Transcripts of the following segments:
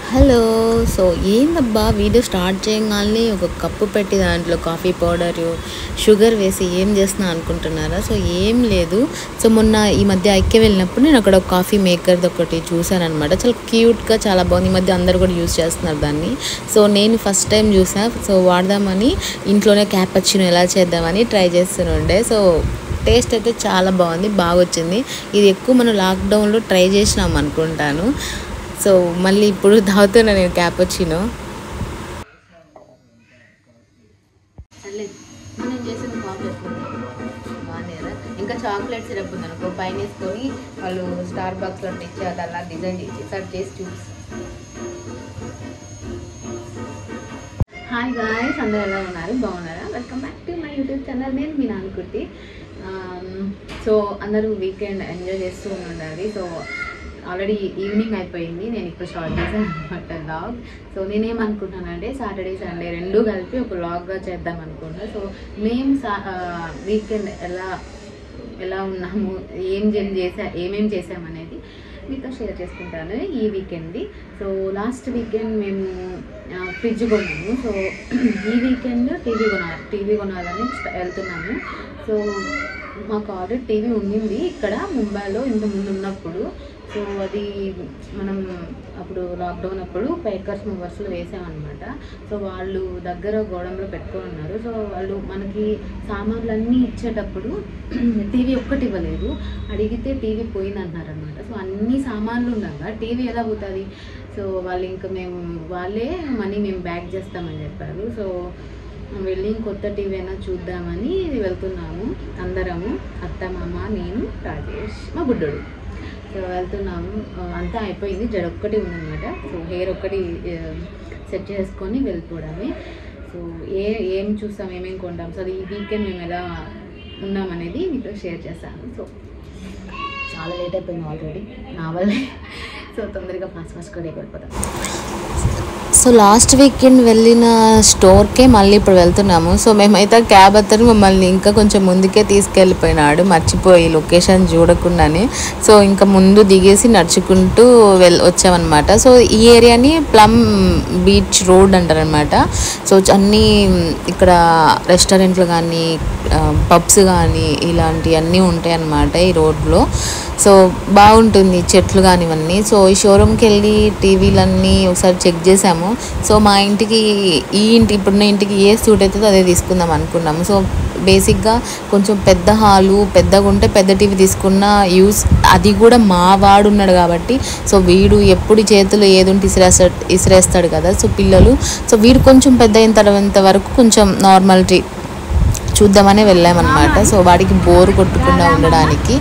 Hello so ఏందబ్బా video start చేయగానే ఒక కప్పు పెట్టి దాంట్లో కాఫీ పౌడర్ షుగర్ వేసి ఏం చేస్తున్నా అనుకుంటున్నారా సో ఏం లేదు సో మొన్న ఈ మధ్య ఐక్య వెళ్ళినప్పుడు నేను అక్కడ ఒక కాఫీ మేకర్ది ఒకటి చూశాను అనమాట చాలా క్యూట్గా చాలా బాగుంది ఈ మధ్య అందరు కూడా యూస్ చేస్తున్నారు దాన్ని సో నేను ఫస్ట్ టైం చూసా సో వాడదామని ఇంట్లోనే క్యాపచ్చినో ఎలా చేద్దామని ట్రై చేస్తుండే సో టేస్ట్ అయితే చాలా బాగుంది బాగా వచ్చింది ఇది ఎక్కువ మనం లాక్డౌన్లో ట్రై చేసినాం అనుకుంటాను సో మళ్ళీ ఇప్పుడు తాగుతున్నా నేను క్యాపచ్చినో మనం చేసిన కాఫీ బాగానేరా ఇంకా చాక్లెట్ సిరప్ ఉంది అనుకో పైన వేసుకొని వాళ్ళు స్టార్ బాక్స్లో ఇచ్చి అది అలా డిజైన్ చేసి సర్వ్ చేసి చూపిస్తాను హాయ్ గాయస్ అందరూ ఎలా ఉన్నారు బాగున్నారా welcome back to my YouTube channel నేను మీ నాన్నకుట్టి సో అందరూ వీకెండ్ ఎంజాయ్ చేస్తూ ఉండాలి సో ఆల్రెడీ ఈవినింగ్ అయిపోయింది నేను ఇప్పుడు స్టార్ట్ చేశాను అనమాట లాగ్ సో నేనేమనుకుంటున్నానంటే సాటర్డే సండే రెండు కలిపి ఒక లాగ్గా చేద్దాం అనుకున్నా సో మేము సా వీకెండ్ ఎలా ఎలా ఉన్నాము ఏం జన్ చేసా ఏమేం చేసామనేది మీతో షేర్ చేసుకుంటాను ఈ వీకెండ్ది సో లాస్ట్ వీకెండ్ మేము ఫ్రిడ్జ్ కొన్నాము సో ఈ వీకెండ్ టీవీ కొనాలి టీవీ కొనాలని స్ట- వెళ్తున్నాము సో మాకు ఆల్రెడీ టీవీ ఉండింది ఇక్కడ ముంబైలో ఇంత ముందు ఉన్నప్పుడు సో అది మనం అప్పుడు లాక్డౌన్ అప్పుడు పైకర్స్ మూవర్స్లో వేసామన్నమాట సో వాళ్ళు దగ్గర గోడంలో పెట్టుకొని ఉన్నారు సో వాళ్ళు మనకి సామాన్లు అన్నీ ఇచ్చేటప్పుడు టీవీ ఒక్కటి ఇవ్వలేదు అడిగితే టీవీ పోయింది అంటున్నారనమాట సో అన్ని సామాన్లు ఉండగా టీవీ ఎలా పోతుంది సో వాళ్ళు ఇంకా మేము వాళ్ళే మనీ మేము బ్యాక్ చేస్తామని చెప్పారు సో వెళ్ళి కొత్త టీవీ అయినా చూద్దామని వెళ్తున్నాము అందరము అత్త మామ నేను రాజేష్ మా బుడ్డోడు సో వెళ్తున్నాము ఆ, అంతా అయిపోయింది జడ ఒక్కటి ఉందన్నమాట సో హెయిర్ ఒక్కటి సెట్ చేసుకొని వెళ్ళిపోవడమే సో ఏ ఏం చూస్తాం ఏమేం కొంటాం సో అది ఈ వీకెండ్ మేము ఎలా ఉన్నామనేది మీతో షేర్ చేస్తాను సో చాలా లేట్ అయిపోయింది ఆల్రెడీ నా వల్లే సో తొందరగా ఫాస్ట్ ఫాస్ట్ కూడా వెళ్ళిపోతాం సో లాస్ట్ వీకెండ్ వెళ్ళిన స్టోర్కే మళ్ళీ ఇప్పుడు వెళ్తున్నాము సో మేమైతే క్యాబ్ అతను మమ్మల్ని ఇంకా కొంచెం ముందుకే తీసుకెళ్ళిపోయినాడు మర్చిపోయి లొకేషన్ చూడకుండానే సో ఇంకా ముందు దిగేసి నడుచుకుంటూ వెల్ వచ్చామన్నమాట సో ఈ ఏరియాని ప్లమ్ బీచ్ రోడ్ అంటారనమాట సో అన్నీ ఇక్కడ రెస్టారెంట్లు కానీ పబ్స్ కానీ ఇలాంటివన్నీ ఉంటాయి అన్నమాట ఈ రోడ్లో సో బాగుంటుంది చెట్లు కానీ ఇవన్నీ సో ఈ షోరూమ్కి వెళ్ళి టీవీలన్నీ ఒకసారి చెక్ చేసాము సో మా ఇంటికి ఈ ఇంటి ఇప్పుడున్న ఇంటికి ఏ సూట్ అవుతుందో అదే తీసుకుందాం అనుకున్నాము సో బేసిక్గా కొంచెం పెద్ద హాలు పెద్దగా ఉంటే పెద్ద టీవీ తీసుకున్న యూస్ అది కూడా మా వాడు ఉన్నాడు కాబట్టి సో వీడు ఎప్పుడు చేతులు ఏది ఉంటే ఇసిరేస్తాడు ఇసిరేస్తాడు కదా సో పిల్లలు సో వీడు కొంచెం పెద్ద అయిన తర్వాత వరకు కొంచెం నార్మాలిటీ చూద్దామని వెళ్ళామన్నమాట సో వాడికి బోర్ కొట్టకుండా ఉండడానికి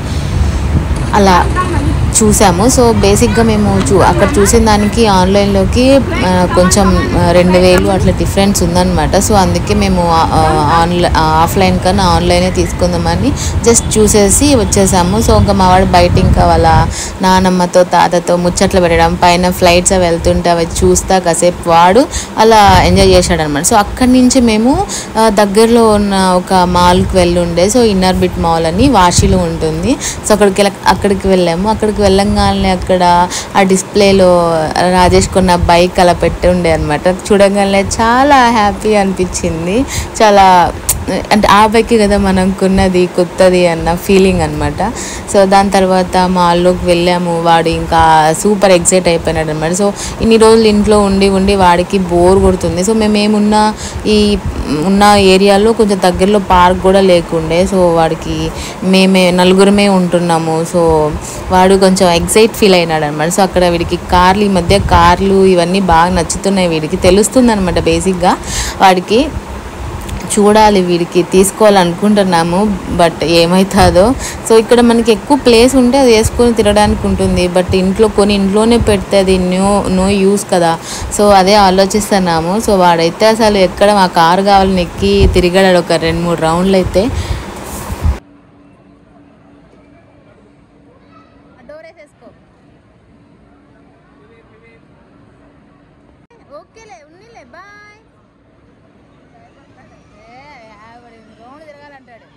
అలా చూసాము సో బేసిక్గా మేము చూ అక్కడ చూసిన దానికి ఆన్లైన్లోకి ఆ, కొంచెం ఆ, రెండు వేలు అట్లా డిఫరెన్స్ ఉందన్నమాట సో అందుకే మేము ఆన్లైన్ ఆఫ్లైన్ కన్నా ఆన్లైనే తీసుకుందామని జస్ట్ చూసేసి వచ్చేసాము సో ఇంకా మా వాడు బయట ఇంకా వాళ్ళ నానమ్మతో తాతతో ముచ్చట్లు పెట్టడం పైన ఫ్లైట్స్ అవి వెళ్తుంటే అవి చూస్తా కాసేపు వాడు అలా ఎంజాయ్ చేశాడు అనమాట సో అక్కడి నుంచి మేము ఆ, దగ్గరలో ఉన్న ఒక మాల్కి వెళ్ళి ఉండే సో ఇన్నర్ బిట్ మాల్ అని వాషిలో ఉంటుంది సో అక్కడికి వెళ్ళ అక్కడికి వెళ్ళాము అక్కడికి వెళ్ళంగానే అక్కడ ఆ డిస్ప్లేలో రాజేష్ కొన్న బైక్ అలా పెట్టి ఉండే అనమాట చూడగానే చాలా హ్యాపీ అనిపించింది చాలా అంటే ఆ బైక్ కదా మనం కొన్నది కొత్తది అన్న ఫీలింగ్ అనమాట సో దాని తర్వాత మాల్లోకి వెళ్ళాము వాడు ఇంకా సూపర్ ఎక్సైట్ అయిపోయినాడు అనమాట సో ఇన్ని రోజులు ఇంట్లో ఉండి ఉండి వాడికి బోర్ కొడుతుంది సో మేమేమున్న ఈ ఉన్న ఏరియాలో కొంచెం దగ్గరలో పార్క్ కూడా లేకుండే సో వాడికి మేమే నలుగురమే ఉంటున్నాము సో వాడు కొంచెం ఎగ్జైట్ ఫీల్ అయినాడు అనమాట సో అక్కడ వీడికి కార్లు ఈ మధ్య కార్లు ఇవన్నీ బాగా నచ్చుతున్నాయి వీడికి తెలుస్తుంది అనమాట బేసిక్గా వాడికి చూడాలి వీడికి తీసుకోవాలనుకుంటున్నాము బట్ ఏమవుతుందో సో ఇక్కడ మనకి ఎక్కువ ప్లేస్ ఉంటే అది వేసుకొని తిరగడానికి ఉంటుంది బట్ ఇంట్లో కొని ఇంట్లోనే పెడితే అది నో నో యూస్ కదా సో అదే ఆలోచిస్తున్నాము సో వాడైతే అసలు ఎక్కడ మా కారు కావాలని ఎక్కి తిరిగాడు ఒక రెండు మూడు రౌండ్లు అయితే ఓకేలే ఉన్నిలే బాయ్ రౌండ్ తిరగాలంటాడు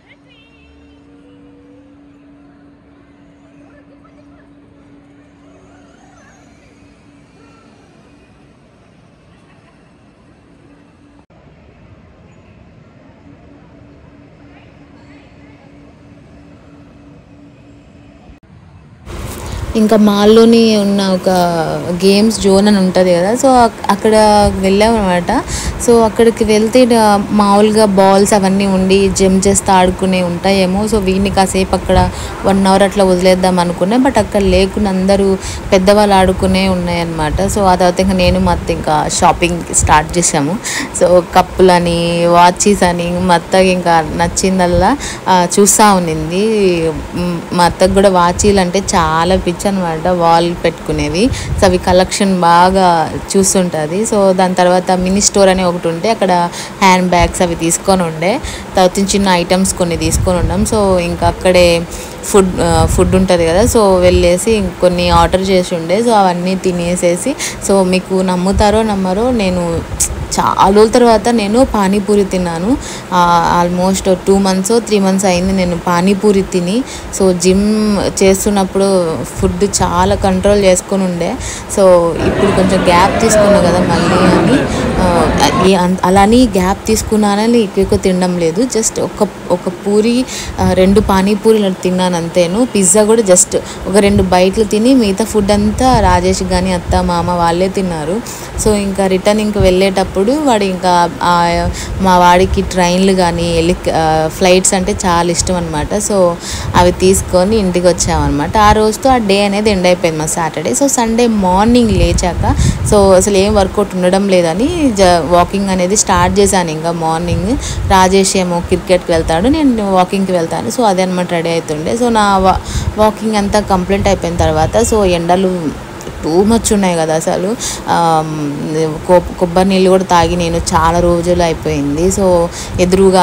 ఇంకా మాల్లోని ఉన్న ఒక గేమ్స్ జోన్ అని ఉంటుంది కదా సో అక్- అక్కడ వెళ్ళాం అనమాట సో అక్కడికి వెళ్తే ఇక మామూలుగా బాల్స్ అవన్నీ ఉండి జిమ్ చేస్తే ఆడుకునే ఉంటాయేమో సో వీడిని కాసేపు అక్కడ వన్ అవర్ అట్లా వదిలేద్దాం అనుకున్నా బట్ అక్కడ లేకుండా అందరూ పెద్దవాళ్ళు ఆడుకునే ఉన్నాయన్నమాట సో ఆ తర్వాత ఇంకా నేను మా అత్త ఇంకా షాపింగ్ స్టార్ట్ చేసాము సో కప్పులని వాచెస్ అని మా అత్తకి ఇంకా నచ్చిందల్లా ఆ, చూస్తూ ఉన్నింది మ్, మా అత్తకు కూడా వాచీలు అంటే చాలా పిచ్చి అనమాట వాల్ పెట్టుకునేవి సో అవి కలెక్షన్ బాగా చూస్తుంటుంది సో దాని తర్వాత మినీ స్టోర్ అని ఒకటి ఉంటే అక్కడ హ్యాండ్ బ్యాగ్స్ అవి తీసుకొని ఉండే తర్వాత చిన్న ఐటమ్స్ కొన్ని తీసుకొని ఉన్నాం సో ఇంకా అక్కడే ఫుడ్ ఫుడ్ ఉంటుంది కదా సో వెళ్ళేసి కొన్ని ఆర్డర్ చేసి ఉండే సో అవన్నీ తినేసేసి సో మీకు నమ్ముతారో నమ్మరో నేను చాలా రోజుల తర్వాత నేను పానీపూరి తిన్నాను almost two months three months అయింది నేను పానీపూరి తిని సో జిమ్ చేస్తున్నప్పుడు ఫుడ్ చాలా కంట్రోల్ చేసుకొని ఉండే సో ఇప్పుడు కొంచెం గ్యాప్ తీసుకున్నా కదా మళ్ళీ అని ఆ, ఏ అంత- అలాని గ్యాప్ తీసుకున్నానని ఎక్కువ ఎక్కువ తినడం లేదు జస్ట్ ఒక ఒక పూరి ఆ, రెండు పానీపూరీలు తిన్నాను అంతేను పిజ్జా కూడా జస్ట్ ఒక రెండు బైట్లు తిని మిగతా ఫుడ్ అంతా రాజేష్ కానీ అత్త మామ వాళ్ళే తిన్నారు సో ఇంకా రిటర్న్ ఇంకా వెళ్ళేటప్పుడు వాడు ఇంకా ఆ, మా వాడికి ట్రైన్లు కానీ హెలి ఫ్లైట్స్ అంటే చాలా ఇష్టం అనమాట సో అవి తీసుకొని ఇంటికి వచ్చామన్నమాట ఆ రోజుతో ఆ డే అనేది ఎండ్ అయిపోయింది మా సాటర్డే సో సండే మార్నింగ్ లేచాక సో అసలు ఏం వర్కౌట్ ఉండడం లేదని జ వాకింగ్ అనేది స్టార్ట్ చేశాను ఇంకా మార్నింగ్ రాజేష్ ఏమో క్రికెట్కి వెళ్తాడు నేను వాకింగ్కి వెళ్తాను సో అదే అనమాట రెడీ అవుతుండే సో నా వా వాకింగ్ అంతా కంప్లీట్ అయిపోయిన తర్వాత సో ఎండలు టూ మచ్ ఉన్నాయి కదా అసలు ఆమ్, కొ- కొబ్బరి నీళ్ళు కూడా తాగి నేను చాలా రోజులు అయిపోయింది సో ఎదురుగా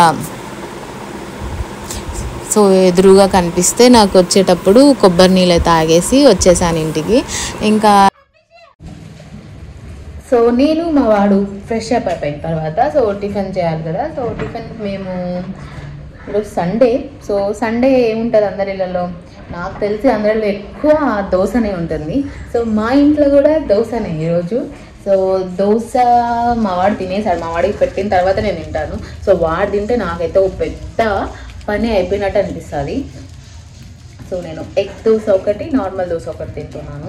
సో ఎదురుగా కనిపిస్తే నాకు వచ్చేటప్పుడు కొబ్బరి నీళ్ళు తాగేసి వచ్చేసాను ఇంటికి ఇంకా సో నేను మా వాడు ఫ్రెష్ అప్ అయిపోయిన తర్వాత సో టిఫిన్ చేయాలి కదా సో టిఫిన్ మేము ఈరోజు సండే సో సండే ఏముంటుంది అందరి ఇళ్ళలో నాకు తెలిసి అందరిలో ఎక్కువ దోశనే ఉంటుంది సో మా ఇంట్లో కూడా దోశనే ఈరోజు సో దోశ మా వాడు తినేసాడు మా వాడికి పెట్టిన తర్వాత నేను తింటాను సో వాడు తింటే నాకైతే ఒక పెద్ద పని అయిపోయినట్టు అనిపిస్తుంది సో నేను ఎగ్ దోశ ఒకటి నార్మల్ దోశ ఒకటి తింటున్నాను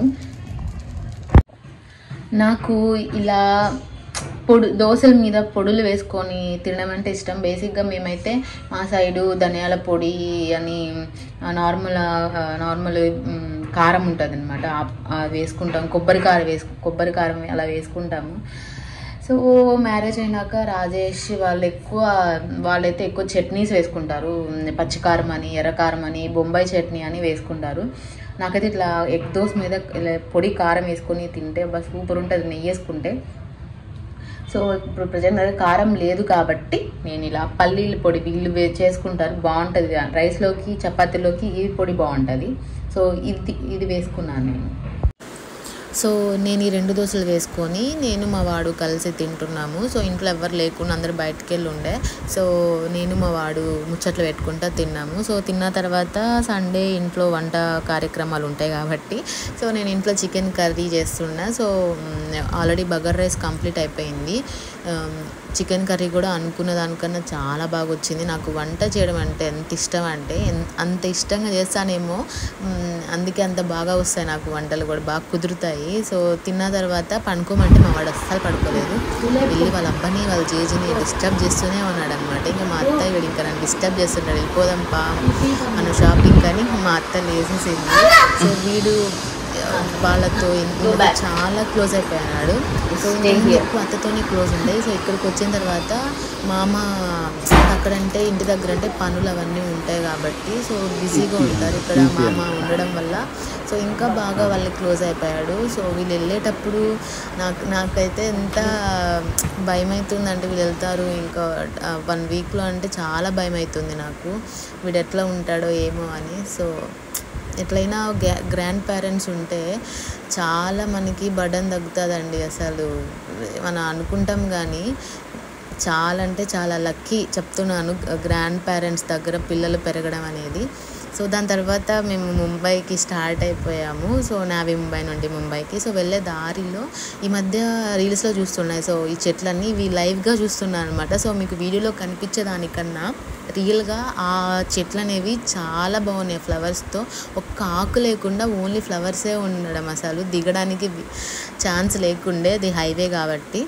నాకు ఇలా పొడు దోశల మీద పొడులు వేసుకొని తినడం అంటే ఇష్టం బేసిక్గా మేమైతే మా సైడు ధనియాల పొడి అని నార్మల్ నార్మల్ కారం ఉంటుంది అనమాట అది వేసుకుంటాం కొబ్బరి కారం వేసు కొబ్బరి కారం అలా వేసుకుంటాము సో మ్యారేజ్ అయినాక రాజేష్ వాళ్ళు ఎక్కువ వాళ్ళైతే ఎక్కువ చట్నీస్ వేసుకుంటారు పచ్చికారం అని ఎర్రకారం అని బొంబాయి చట్నీ అని వేసుకుంటారు నాకైతే ఇట్లా ఎగ్ దోస్ మీద ఇలా పొడి కారం వేసుకొని తింటే బస్ సూపర్ ఉంటుంది నెయ్యి వేసుకుంటే సో ఇప్పుడు ప్రజెంట్ అయితే కారం లేదు కాబట్టి నేను ఇలా పల్లీల పొడి వీళ్ళు వే- చేసుకుంటారు బాగుంటుంది రైస్లోకి చపాతీలోకి ఈ పొడి బాగుంటుంది సో ఇది ఇది వేసుకున్నాను నేను సో నేను ఈ రెండు దోశలు వేసుకొని నేను మా వాడు కలిసి తింటున్నాము సో ఇంట్లో ఎవరు లేకుండా అందరు బయటకు వెళ్ళి ఉండే సో నేను మా వాడు ముచ్చట్లు పెట్టుకుంటా తిన్నాము సో తిన్న తర్వాత సండే ఇంట్లో వంట కార్యక్రమాలు ఉంటాయి కాబట్టి సో నేను ఇంట్లో చికెన్ కర్రీ చేస్తున్నా so already bagara rice complete అయిపోయింది చికెన్ కర్రీ కూడా అనుకున్న దానికన్నా చాలా బాగా వచ్చింది నాకు వంట చేయడం అంటే ఎంత ఇష్టం అంటే ఎన్- అంత ఇష్టంగా చేస్తానేమో మ్, అందుకే అంత బాగా వస్తాయి నాకు వంటలు కూడా బాగా కుదురుతాయి సో తిన్న తర్వాత పనుకోమంటే మా వాడు అస్సలు పడుకోలేదు వెళ్ళి వాళ్ళ అబ్బాని వాళ్ళ జేజీని డిస్టర్బ్ చేస్తూనే ఉన్నాడు అనమాట ఇంకా మా అత్తయ్య వీడు ఇంకా నన్ను డిస్టర్బ్ చేస్తున్నాడు వెళ్ళిపోదాం పా మనం షాపింగ్ కానీ మా అత్త లేసేసింది సో వీడు ఆ, వాళ్ళతో ఇంట్లో చాలా క్లోజ్ అయిపోయాడు సో నేను ఎక్కువ అత్తతోనే క్లోజ్ ఉండే సో ఇక్కడికి వచ్చిన తర్వాత మామ అక్కడంటే ఇంటి దగ్గర అంటే పనులు అవన్నీ ఉంటాయి కాబట్టి సో బిజీగా ఉంటారు ఇక్కడ మామ ఉండడం వల్ల సో ఇంకా బాగా వాళ్ళు క్లోజ్ అయిపోయాడు సో వీళ్ళు వెళ్ళేటప్పుడు నాకు నాకైతే ఎంత భయం అవుతుంది అంటే వీళ్ళు వెళ్తారు ఇంకా వన్ వీక్లో అంటే చాలా భయం అవుతుంది నాకు వీడు ఎట్లా ఉంటాడో ఏమో అని సో ఎట్లయినా గ్రా గ్రాండ్ పేరెంట్స్ ఉంటే చాలా మనకి బర్డన్ తగ్గుతుందండి అసలు మనం అనుకుంటాం కానీ చాలా అంటే చాలా లక్కీ చెప్తున్నాను గ్రాండ్ పేరెంట్స్ దగ్గర పిల్లలు పెరగడం అనేది సో దాని తర్వాత మేము ముంబైకి స్టార్ట్ అయిపోయాము సో నావి ముంబై నుండి ముంబైకి సో వెళ్ళే దారిలో ఈ మధ్య రీల్స్లో చూస్తున్నాయి సో ఈ చెట్లన్నీ ఇవి లైవ్గా చూస్తున్నాను అనమాట సో మీకు వీడియోలో కనిపించేదానికన్నా రియల్గా ఆ చెట్లు అనేవి చాలా బాగున్నాయి ఫ్లవర్స్తో ఒక్క ఆకు లేకుండా ఓన్లీ ఫ్లవర్సే ఉండడం అసలు దిగడానికి ఛాన్స్ లేకుండే అది హైవే కాబట్టి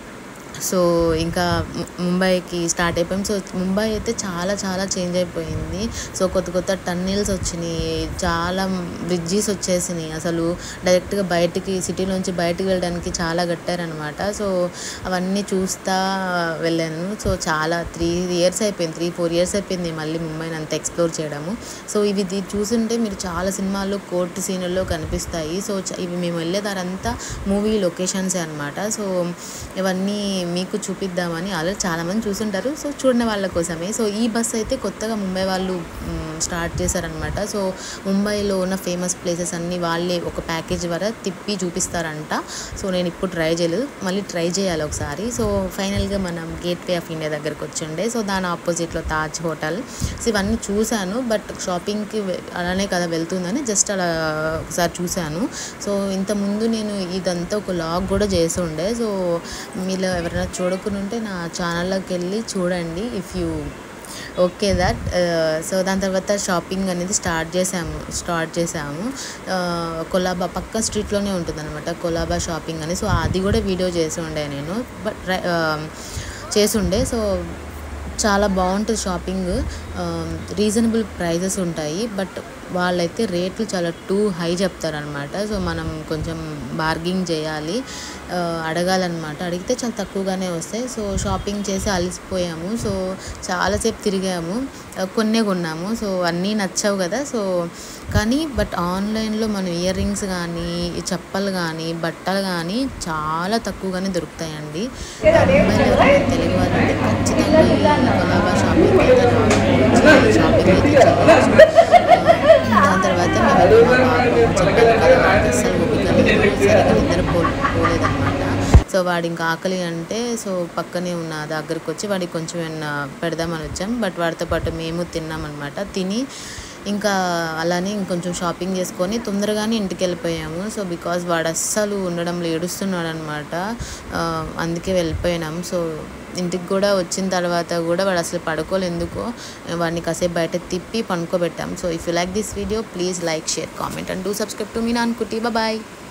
సో ఇంకా ము- ముంబైకి స్టార్ట్ అయిపోయాం సో ముంబై అయితే చాలా చాలా చేంజ్ అయిపోయింది సో కొత్త కొత్త టన్నెల్స్ వచ్చినాయి చాలా బ్రిడ్జెస్ వచ్చేసినాయి అసలు డైరెక్ట్గా బయటికి సిటీలోంచి బయటికి వెళ్ళడానికి చాలా కట్టారనమాట సో అవన్నీ చూస్తా వెళ్ళాను సో చాలా త్రీ ఇయర్స్ అయిపోయింది త్రీ ఫోర్ ఇయర్స్ అయిపోయింది మళ్ళీ ముంబైని అంత ఎక్స్ప్లోర్ చేయడము సో ఇవి ఇది చూస్తుంటే మీరు చాలా సినిమాల్లో కోర్టు సీన్లలో కనిపిస్తాయి సో చ- ఇవి మేము వెళ్ళేదారంతా మూవీ లొకేషన్సే అనమాట సో ఇవన్నీ మీకు చూపిద్దామని ఆల్రెడీ చాలామంది చూసుంటారు సో చూడని వాళ్ళ కోసమే సో ఈ బస్ అయితే కొత్తగా ముంబై వాళ్ళు మ్, స్టార్ట్ చేశారనమాట సో ముంబైలో ఉన్న ఫేమస్ ప్లేసెస్ అన్నీ వాళ్ళే ఒక ప్యాకేజ్ వర తిప్పి చూపిస్తారంట సో నేను ఇప్పుడు ట్రై చేయలేదు మళ్ళీ ట్రై చేయాలి ఒకసారి సో ఫైనల్గా మనం గేట్ వే ఆఫ్ ఇండియా దగ్గరకు వచ్చిండే సో దాని ఆపోజిట్లో తాజ్ హోటల్ సో ఇవన్నీ చూశాను బట్ షాపింగ్కి వె- అలానే కదా వెళ్తుందని జస్ట్ అలా ఒకసారి చూశాను సో ఇంతకుముందు నేను ఇదంతా ఒక లాగ్ కూడా చేసి ఉండే సో మీరు ఎవరైనా చూడకుండా ఉంటే నా ఛానల్లోకి వెళ్ళి చూడండి if you okay that so దాని తర్వాత షాపింగ్ అనేది స్టార్ట్ చేసాము స్టార్ట్ చేసాము కొలాబా పక్క స్ట్రీట్లోనే ఉంటుంది అనమాట కొలాబా షాపింగ్ అని సో అది కూడా వీడియో చేసి ఉండే నేను బట్ చేసుండే సో చాలా బాగుంటుంది షాపింగ్ రీజనబుల్ ప్రైజెస్ ఉంటాయి బట్ వాళ్ళైతే రేట్లు చాలా టూ హై చెప్తారనమాట సో మనం కొంచెం బార్గింగ్ చేయాలి ఆ, అడగాలన్నమాట అడిగితే చాలా తక్కువగానే వస్తాయి సో షాపింగ్ చేసి అలసిపోయాము సో చాలాసేపు తిరిగాము ఆ, కొన్నే కొన్నాము సో అన్నీ నచ్చావు కదా సో కానీ బట్ ఆన్లైన్లో మనం ఇయర్ రింగ్స్ కానీ చెప్పలు కానీ బట్టలు కానీ చాలా తక్కువగానే దొరుకుతాయండి ముంబైలో ఎవరైనా తెలుగు వాళ్ళు ఉంటే ఖచ్చితంగా ఈ కొలాబా షాపింగ్ అయితే రావాలి. షాపింగ్ అయితే చేయొచ్చు. దాని తర్వాత మేము వెళ్ళిన పాపం చెప్పాను కదా వాడికి అస్సలు ఓపిక లేదు సరిగ్గా నిద్ర పో పోలేదన్నమాట సో వాడు ఇంకా ఆకలి అంటే సో పక్కనే ఉన్న దగ్గరికి వచ్చి వాడికి కొంచెం ఏమన్నా పెడదామని వచ్చాం బట్ వాడితో పాటు మేము తిన్నామన్నమాట తిని ఇంకా అలానే ఇంకొంచెం షాపింగ్ చేసుకొని తొందరగానే ఇంటికి వెళ్ళిపోయాము సో బికాజ్ వాడు అస్సలు ఉండడంలో ఏడుస్తున్నాడు అనమాట అందుకే వెళ్ళిపోయినాం సో ఇంటికి కూడా వచ్చిన తర్వాత కూడా వాడు అసలు పడుకోలేదు ఎందుకో వాడిని కాసేపు బయట తిప్పి పనుకోబెట్టాం so if you like this video please like share comment and do subscribe to మీ నాన్కుటి బాయ్